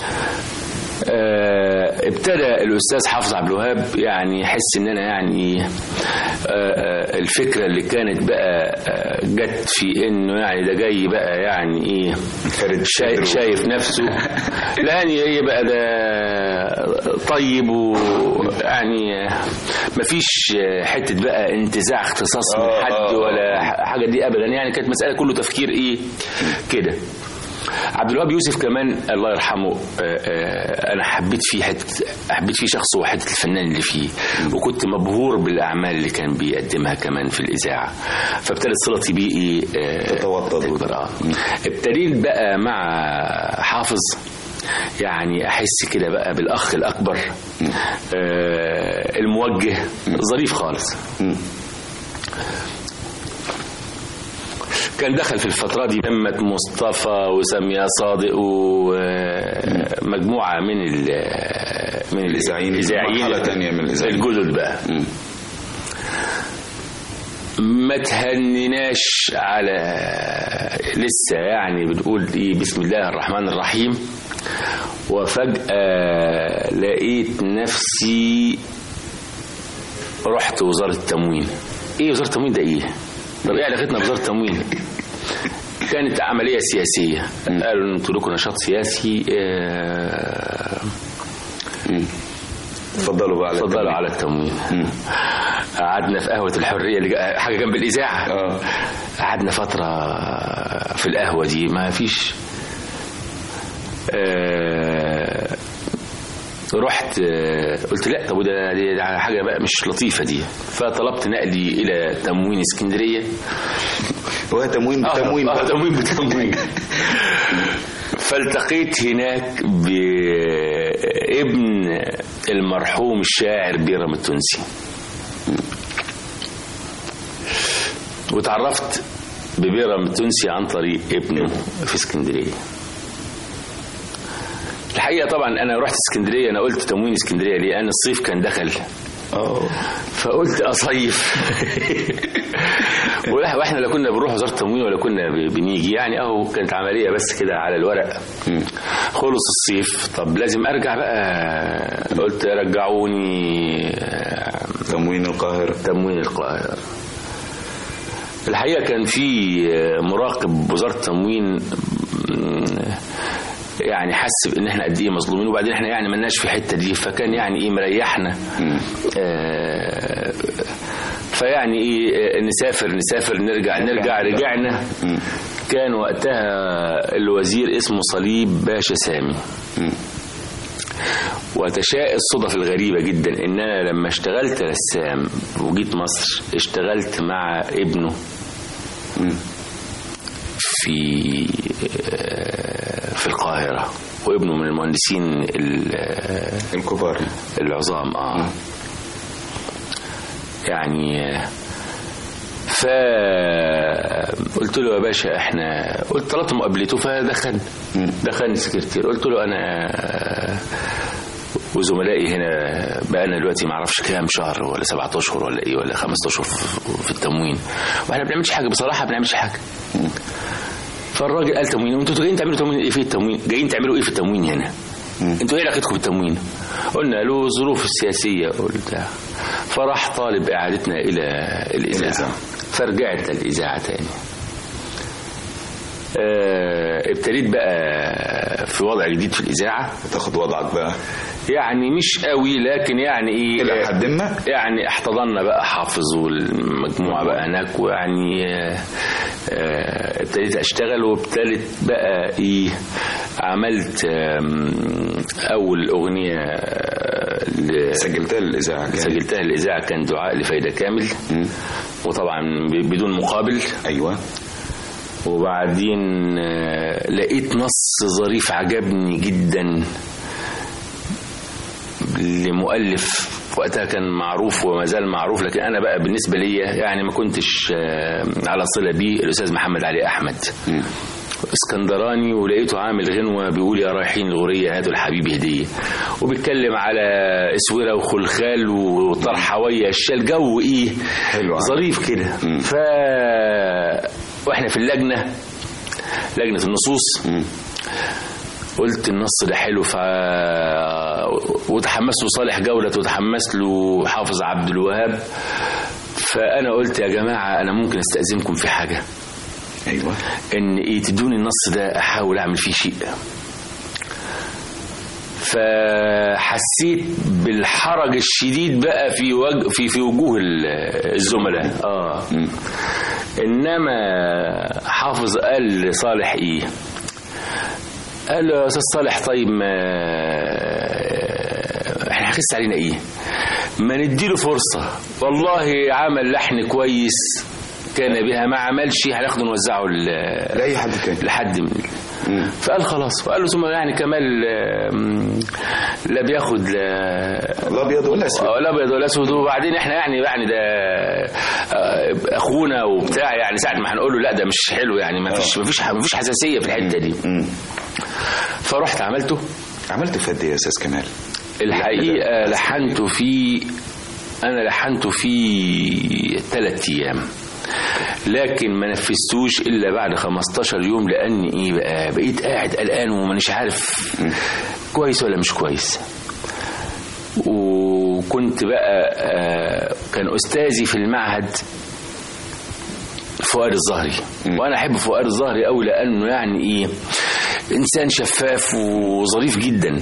آه، ابتدى الاستاذ حافظ عبد الوهاب يعني يحس ان انا يعني آه، آه، الفكره اللي كانت بقى آه، جت في انه يعني ده جاي بقى يعني ايه فرد شايف, صدره. شايف نفسه لا يعني ايه بقى ده طيب ويعني مفيش حته بقى انتزاع اختصاص من آه، حد آه، ولا حاجه دي ابدا يعني كانت مساله كله تفكير ايه كده عبد الوهاب يوسف كمان الله يرحمه آه، آه، انا حبيت فيه حته حبيت فيه شخصه وحته الفنان اللي فيه وكنت مبهور بالاعمال اللي كان بيقدمها كمان في الاذاعه فابتدت صلتي بيه ايه آه، تتوطد. تكبر آه. ابتديت بقى مع حافظ يعني احس كده بقى بالاخ الاكبر آه الموجه ظريف خالص كان دخل في الفترة دي أمة مصطفى وسمية صادق ومجموعة من ال من الإذاعيين. مرحلة تانية من الإذاعيين. الجدد بقى مم. ما تهنناش على لسه يعني بنقول ايه بسم الله الرحمن الرحيم وفجأة لقيت نفسي رحت وزارة التموين ايه وزارة التموين ده ايه طب ايه علاقتنا بوزارة التموين كانت عملية سياسية قالوا ان انتوا لكم نشاط سياسي آه، اتفضلوا بقى على اتفضلوا التمرين. على التموين قعدنا في قهوة الحرية اللي جا- حاجة جنب الإذاعة اه قعدنا فترة في القهوة دي ما فيش آه، رحت آه، قلت لا طب وده دي دي حاجة بقى مش لطيفة دي فطلبت نقلي إلى تموين اسكندرية هو تموين بتموين آه تموين بتموين فالتقيت هناك بابن المرحوم الشاعر بيرم التونسي وتعرفت ببيرم التونسي عن طريق ابنه في اسكندريه الحقيقه طبعا انا رحت اسكندريه انا قلت تموين اسكندريه لان الصيف كان دخل اه فقلت اصيف ولا- واحنا لا كنا بنروح وزاره التموين ولا كنا ب- بنيجي يعني اهو كانت عمليه بس كده على الورق خلص الصيف طب لازم ارجع بقى قلت رجعوني آه، تموين القاهرة تموين القاهره الحقيقه كان في مراقب وزاره التموين يعني حس بان احنا قد ايه مظلومين وبعدين احنا يعني ملناش في الحته دي فكان يعني ايه مريحنا آه فيعني ايه آه، نسافر نسافر نرجع نرجع رجعنا كان وقتها الوزير اسمه صليب باشا سامي وتشاء الصدف الغريبة جدا ان انا لما اشتغلت رسام وجيت مصر اشتغلت مع ابنه في آه، في القاهرة وابنه من المهندسين ال- آه، الكبار العظام اه يعني آه، ف قلت له يا باشا احنا قلت طلبت مقابلته فدخل دخلني سكرتير قلت له انا آه، وزملائي هنا بقالنا دلوقتي ما اعرفش كام شهر ولا سبعة اشهر ولا ايه ولا خمسة اشهر في- في التموين واحنا ما بنعملش حاجه بصراحه ما بنعملش حاجه فالراجل قال تموين وانتوا جايين تعملوا تموين ايه في التموين جايين تعملوا ايه في التموين هنا انتوا ايه علاقتكم بالتموين قلنا له الظروف السياسيه وبتاع فراح طالب اعادتنا الى الاذاعه الإذاعة. فرجعت للاذاعه تاني آه، ابتديت بقى في وضع جديد في الاذاعه تاخد وضعك بقى يعني مش قوي لكن يعني ايه الى حد ما يعني احتضنا بقى حافظ والمجموعة بقى هناك ويعني آه، آه، ابتديت اشتغل وابتدت بقى ايه عملت آم، اول اغنية آه، ل- سجلتها للاذاعه كانت. سجلتها الاذاعة كان دعاء لفايدة كامل وطبعا ب- بدون مقابل ايوه وبعدين آه، لقيت نص ظريف عجبني جدا لمؤلف وقتها كان معروف وما زال معروف لكن انا بقى بالنسبه لي يعني ما كنتش آه، على صله بيه الاستاذ محمد علي احمد اسكندراني ولقيته عامل غنوه بيقول يا رايحين الغوريه هاتوا لحبيبي هديه وبيتكلم على اسوره وخلخال وطرحويه الشال جو ايه حلو. ظريف كده ف واحنا في اللجنه لجنه النصوص قلت النص ده حلو ف وتحمس له صالح جولة وتحمس له حافظ عبد الوهاب فأنا قلت يا جماعة أنا ممكن أستأذنكم في حاجة ايوه إن إيه تدوني النص ده أحاول أعمل فيه شيء فحسيت بالحرج الشديد بقى في وجه في في وجوه ال- الزملاء اه انما حافظ قال لصالح ايه قال له يا استاذ صالح طيب ما احنا هيخس علينا ايه ما نديله فرصه والله عمل لحن كويس كان بها ما عملش هناخده نوزعه ل- لاي حد تاني لحد من فقال خلاص فقال له ثم يعني كمال آم، لا بياخد لا الابيض والاسود اه الابيض والاسود وبعدين احنا يعني يعني ده آه، اخونا وبتاع يعني ساعه ما هنقول له لا ده مش حلو يعني ما فيش ما فيش ما فيش حساسيه في الحته دي فرحت عملته عملت في قد ايه يا استاذ كمال الحقيقه لحنته في انا لحنته في ثلاث ايام لكن ما نفذتوش الا بعد 15 يوم لان ايه بقى بقيت قاعد قلقان ومانيش عارف كويس ولا مش كويس وكنت بقى آه، كان استاذي في المعهد فؤاد الظهري وانا احب فؤاد الظهري قوي لانه يعني ايه انسان شفاف وظريف جدا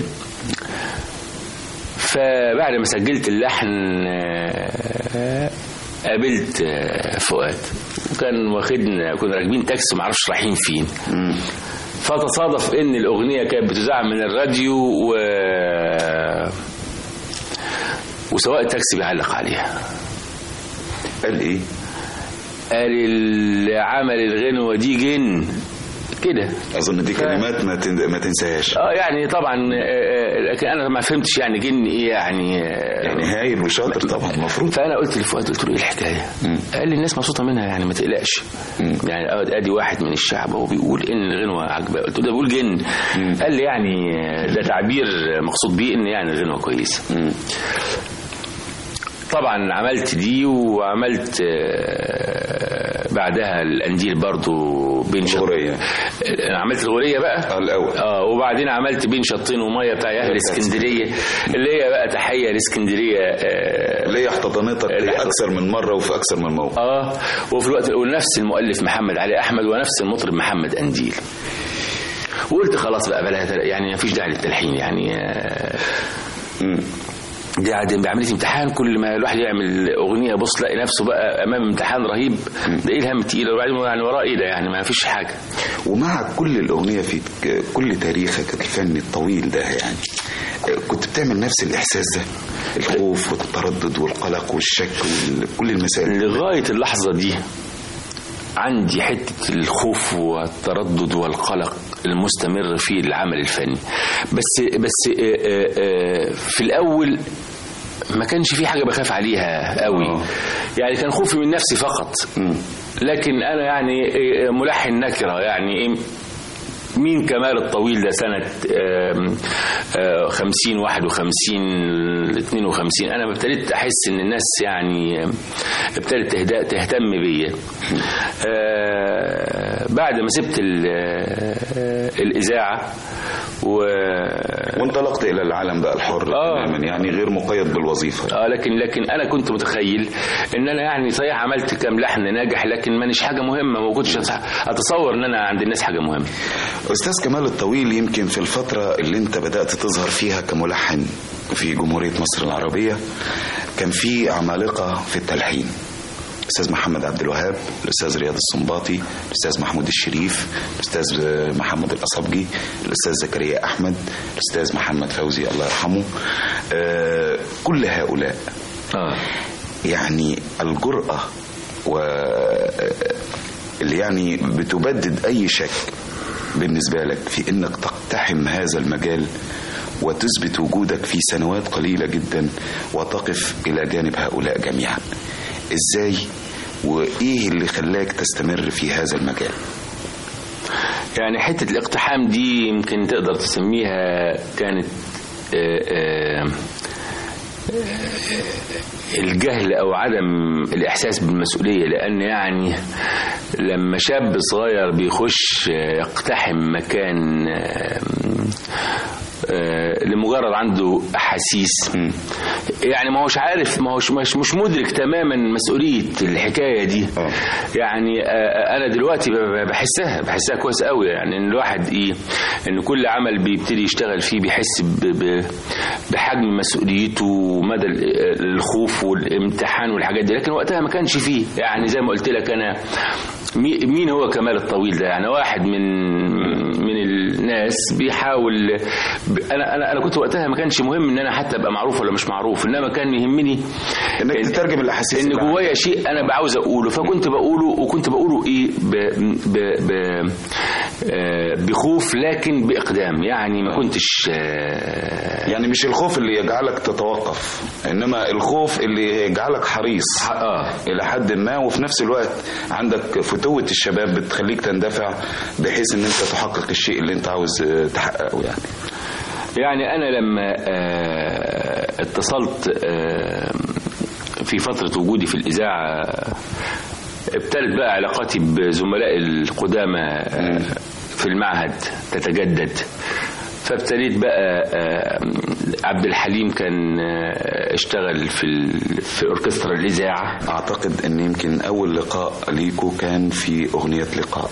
فبعد ما سجلت اللحن آه، قابلت آه، فؤاد وكان واخدنا كنا راكبين تاكسي معرفش رايحين فين فتصادف ان الاغنيه كانت بتذاع من الراديو و وسواق التاكسي بيعلق عليها قال ايه قال اللي عمل الغنوه دي جن كده اظن دي كلمات ما تن- ما تنساهاش اه يعني طبعا آه، آه، لكن انا ما فهمتش يعني جن ايه يعني آه، يعني هايل وشاطر طبعا المفروض فانا قلت لفؤاد قلت له ايه الحكايه؟ قال لي الناس مبسوطه منها يعني ما تقلقش يعني آه، ادي واحد من الشعب هو بيقول ان الغنوه عجبه قلت له ده بيقول جن قال لي يعني آه، ده تعبير مقصود بيه ان يعني الغنوه كويسه طبعا عملت دي وعملت آه، بعدها القنديل برضو بين شط الغورية. انا عملت الغوريه بقى آه، الأول. اه وبعدين عملت بين شطين وميه بتاع اهل اسكندريه اللي هي بقى تحيه لاسكندريه آه اللي هي احتضنتك اللي احتض- اكثر من مره وفي اكثر من موقع اه وفي الوقت ونفس المؤلف محمد علي احمد ونفس المطرب محمد انديل وقلت خلاص بقى بلا يعني ما فيش داعي للتلحين يعني آه، دي عاد بعمليه امتحان كل ما الواحد يعمل اغنيه بص لاقي نفسه بقى امام امتحان رهيب ده ايه الهم التقيل وبعدين يعني وراه ايه ده يعني ما فيش حاجه ومع كل الأغنية في كل تاريخك الفني الطويل ده يعني كنت بتعمل نفس الإحساس ده الخوف والتردد والقلق والشك وكل المسائل لغايه اللحظه دي عندي حته الخوف والتردد والقلق المستمر في العمل الفني بس بس آه، آه، آه، في الاول ما كانش في حاجه بخاف عليها قوي آه. يعني كان خوفي من نفسي فقط لكن انا يعني آه، ملحن نكره يعني إيه مين كمال الطويل ده سنة آم، آه، خمسين واحد وخمسين اتنين وخمسين أنا ابتديت أحس إن الناس يعني آم، ابتدت تهد- تهتم بيا آه، بعد ما سبت ال- آه، الإذاعة و وانطلقت إلى العالم بقى الحر آه. تماما يعني غير مقيد بالوظيفة اه لكن لكن انا كنت متخيل ان انا يعني صحيح عملت كام لحن ناجح لكن مانيش حاجه مهمه ما كنتش اتصور ان انا عند الناس حاجه مهمه أستاذ كمال الطويل يمكن في الفترة اللي أنت بدأت تظهر فيها كملحن في جمهورية مصر العربية كان في عمالقة في التلحين الأستاذ محمد عبد الوهاب الأستاذ رياض السنباطي الأستاذ محمود الشريف الأستاذ محمد الأصبجي الأستاذ زكريا أحمد الأستاذ محمد فوزي الله يرحمه آه، كل هؤلاء اه يعني الجرأة و اللي يعني بتبدد أي شك بالنسبة لك في إنك تقتحم هذا المجال وتثبت وجودك في سنوات قليلة جدا وتقف إلى جانب هؤلاء جميعا إزاي وإيه اللي خلاك تستمر في هذا المجال يعني حته الاقتحام دي يمكن تقدر تسميها كانت آه، آه، الجهل او عدم الاحساس بالمسؤوليه لان يعني لما شاب صغير بيخش يقتحم مكان آه، آه، لمجرد عنده احاسيس يعني ما هوش عارف ما هوش مش, مش مدرك تماما مسؤوليه الحكايه دي آه. يعني آه، انا دلوقتي ب- ب- بحسها بحسها كويس قوي يعني ان الواحد ايه ان كل عمل بيبتدي يشتغل فيه بيحس ب- ب- بحجم مسؤوليته ومدى ال- الخوف والامتحان والحاجات دي لكن وقتها ما كانش فيه يعني زي ما قلت لك انا مي- مين هو كمال الطويل ده يعني واحد من من الناس بيحاول ب- انا انا انا كنت وقتها ما كانش مهم ان انا حتى ابقى معروف ولا مش معروف انما كان يهمني إنك إن- تترجم الأحاسيس ان اللي عندك. جوايا شيء انا بعاوز اقوله فكنت بقوله وكنت بقوله ايه ب ب ب آه، بخوف لكن باقدام يعني ما كنتش آه، يعني مش الخوف اللي يجعلك تتوقف إنما الخوف اللي يجعلك حريص اه إلى حد ما وفي نفس الوقت عندك فتوة الشباب بتخليك تندفع بحيث إن أنت تحقق الشيء اللي أنت عاوز آه، تحققه يعني يعني انا لما آه، اتصلت آه، في فترة وجودي في الإذاعة ابتدت بقى علاقاتي بزملاء القدامى آه، في المعهد تتجدد فابتديت بقى آه، عبد الحليم كان آه، اشتغل في ال- في اوركسترا الاذاعه أعتقد أن يمكن أول لقاء ليكو كان في أغنية لقاء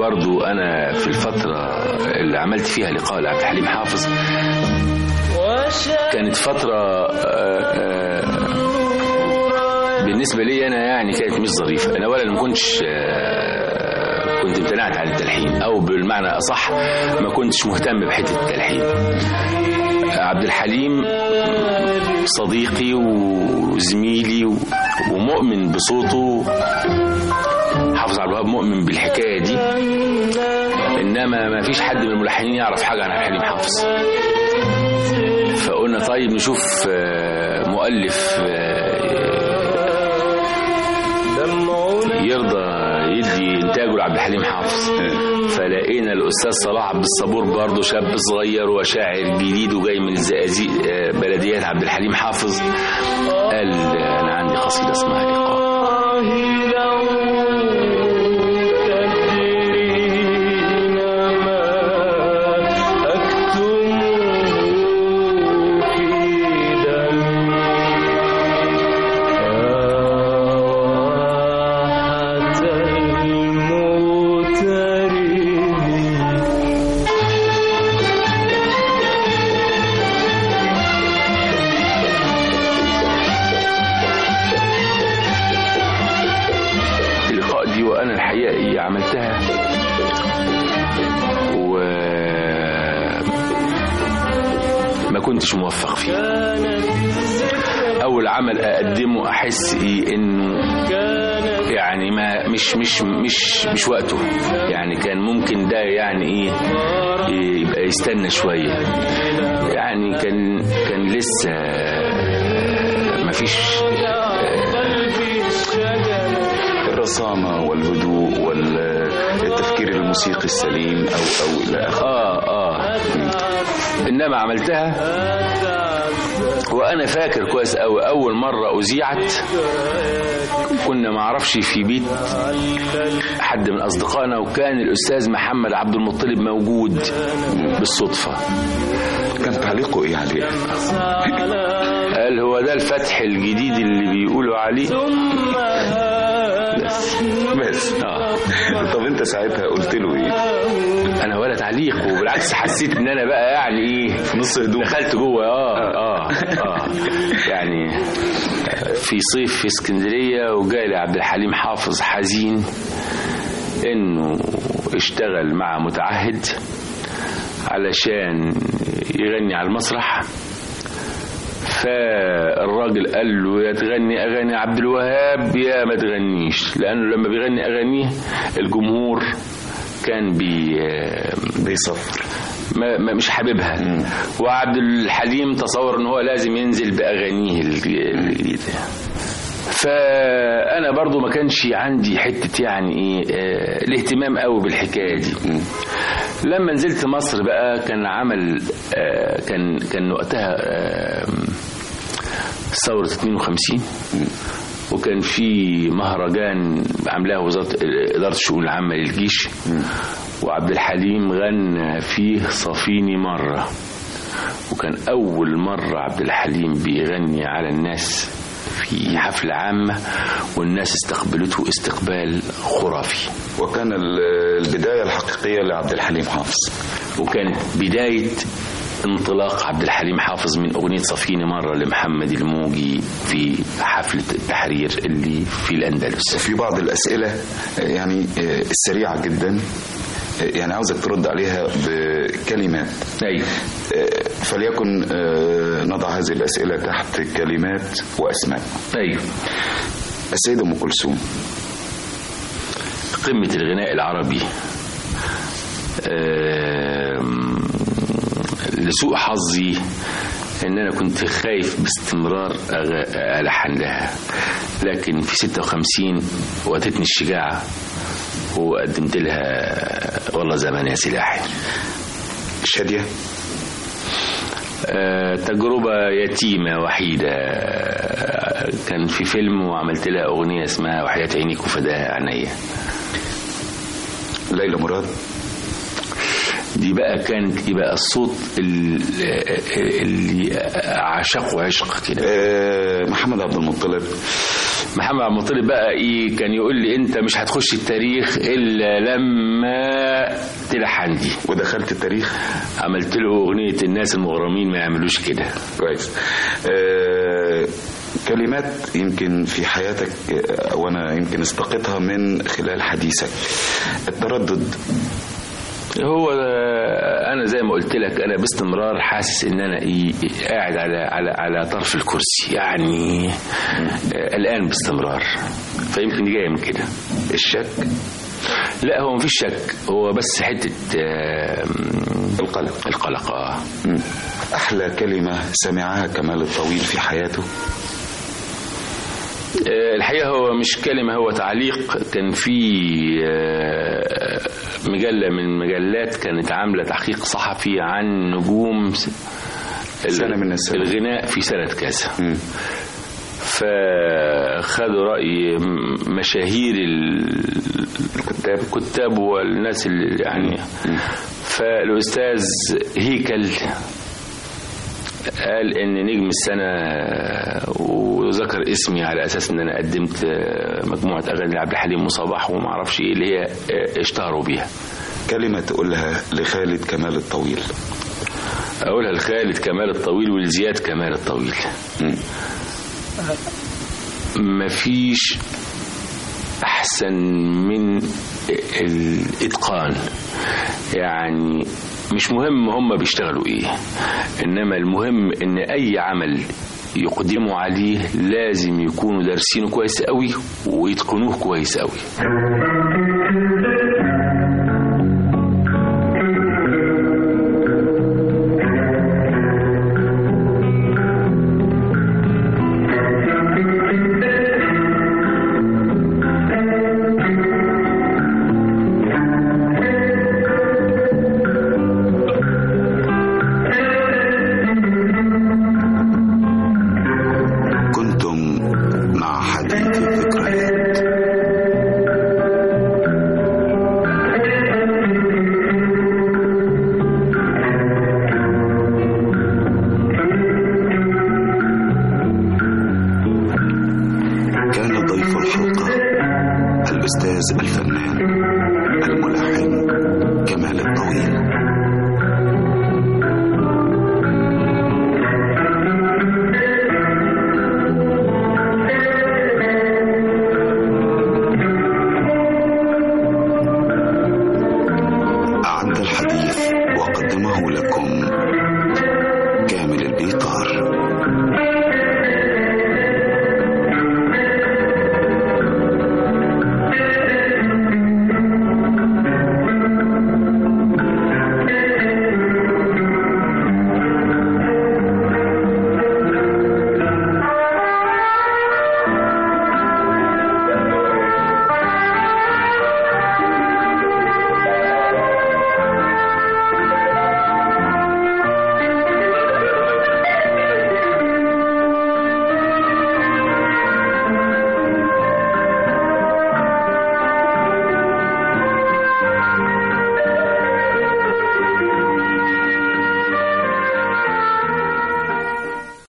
برضو انا في الفتره اللي عملت فيها لقاء لعبد الحليم حافظ كانت فتره آه، آه، بالنسبه لي انا يعني كانت مش ظريفه انا اولا ما كنتش آه، كنت امتنعت عن التلحين او بالمعنى اصح ما كنتش مهتم بحته التلحين عبد الحليم صديقي وزميلي و- ومؤمن بصوته حافظ عبد الوهاب مؤمن بالحكايه دي انما ما فيش حد من الملحنين يعرف حاجه عن عبد الحليم حافظ فقلنا طيب نشوف آه، مؤلف آه، يرضى يدي انتاجه لعبد الحليم حافظ فلقينا الاستاذ صلاح عبد الصبور برضه شاب صغير وشاعر جديد وجاي من الزقازيق آه، بلديات عبد الحليم حافظ قال آه، انا عندي قصيده اسمها لقاء اللقاء دي وانا الحقيقه إيه عملتها و ما كنتش موفق فيه اول عمل اقدمه احس ايه انه يعني ما مش مش مش مش وقته يعني كان ممكن ده يعني ايه إيه يبقى يستنى شويه يعني كان كان لسه ما فيش الرصانة والهدوء والتفكير الموسيقي السليم أو أو إلى آخره اه اه انما عملتها وانا فاكر كويس قوي اول مره اذيعت كنا ما اعرفش في بيت حد من اصدقائنا وكان الاستاذ محمد عبد المطلب موجود بالصدفه كان تعليقه إيه عليه؟ قال هو ده الفتح الجديد اللي بيقولوا عليه بس بس اه طب أنت ساعتها قلت له إيه؟ انا ولا تعليق وبالعكس حسيت ان انا بقى يعني ايه في نص هدوء دخلت جوه اه اه اه يعني في صيف في اسكندريه وجاي لي عبد الحليم حافظ حزين انه اشتغل مع متعهد علشان يغني على المسرح فالراجل قال له يا تغني اغاني عبد الوهاب يا ما تغنيش لانه لما بيغني اغانيه الجمهور كان بي بيصفر ما ما- مش حاببها وعبد الحليم تصور ان هو لازم ينزل باغانيه الج- الجديده فانا برضو ما كانش عندي حته يعني ايه آه، الاهتمام قوي بالحكايه دي لما نزلت مصر بقى كان عمل آه، كان كان وقتها آه، ثوره 52 وكان في مهرجان عاملاه وزاره اداره الشؤون العامه للجيش وعبد الحليم غنى فيه صفيني مره وكان اول مره عبد الحليم بيغني على الناس في حفلة عامة والناس استقبلته استقبال خرافي وكان ال- البداية الحقيقية لعبد الحليم حافظ وكانت بداية انطلاق عبد الحليم حافظ من أغنية صفيني مرة لمحمد الموجي في حفلة التحرير اللي في الأندلس في بعض الأسئلة آه، يعني آه، السريعة جدا آه، يعني عاوزك ترد عليها بكلمات أيوة آه، فليكن آه، نضع هذه الأسئلة تحت كلمات وأسماء أيوة السيدة أم كلثوم قمة الغناء العربي آم، لسوء حظي ان انا كنت خايف باستمرار أغ- الحن لها لكن في 56 واتتني الشجاعة وقدمت لها والله زمان يا سلاحي شادية آه، تجربة يتيمة وحيدة آه، كان في فيلم وعملت لها أغنية اسمها وحياة عينيك وفداها عينيا ليلى مراد دي بقى كانت يبقى الصوت ال- اللي عشقه عشق كده آه، محمد عبد المطلب محمد عبد المطلب بقى ايه كان يقول لي انت مش هتخش التاريخ الا لما تلحن دي ودخلت التاريخ عملت له اغنيه الناس المغرمين ما يعملوش كده كويس آه كلمات يمكن في حياتك آه، وانا يمكن استقيتها من خلال حديثك التردد هو آه، انا زي ما قلت لك انا باستمرار حاسس ان انا ايه قاعد على على على طرف الكرسي يعني آه، قلقان باستمرار فيمكن دي جايه من كده الشك لا هو مفيش شك هو بس حته آه، القلق القلق اه مم. احلى كلمه سمعها كمال الطويل في حياته آه، الحقيقة هو مش كلمة هو تعليق كان في آه، مجلة من المجلات كانت عاملة تحقيق صحفي عن نجوم س- سنة من السنة. الغناء في سنة كذا مم. فخدوا رأي م- مشاهير ال- الكتاب الكتاب والناس اللي يعني فالأستاذ هيكل قال ان نجم السنه وذكر اسمي على اساس ان انا قدمت مجموعه اغاني لعبد الحليم وصباح وما اعرفش ايه اللي هي اشتهروا بيها كلمه تقولها لخالد كمال الطويل اقولها لخالد كمال الطويل ولزياد كمال الطويل مم. مفيش احسن من الاتقان يعني مش مهم هم بيشتغلوا ايه انما المهم ان اي عمل يقدموا عليه لازم يكونوا دارسينه كويس قوي ويتقنوه كويس قوي كنتم مع حديث الذكريات كان ضيف الحلقة الأستاذ الفنان الملحن كمال الطويل أعد الحديث وقدمه لكم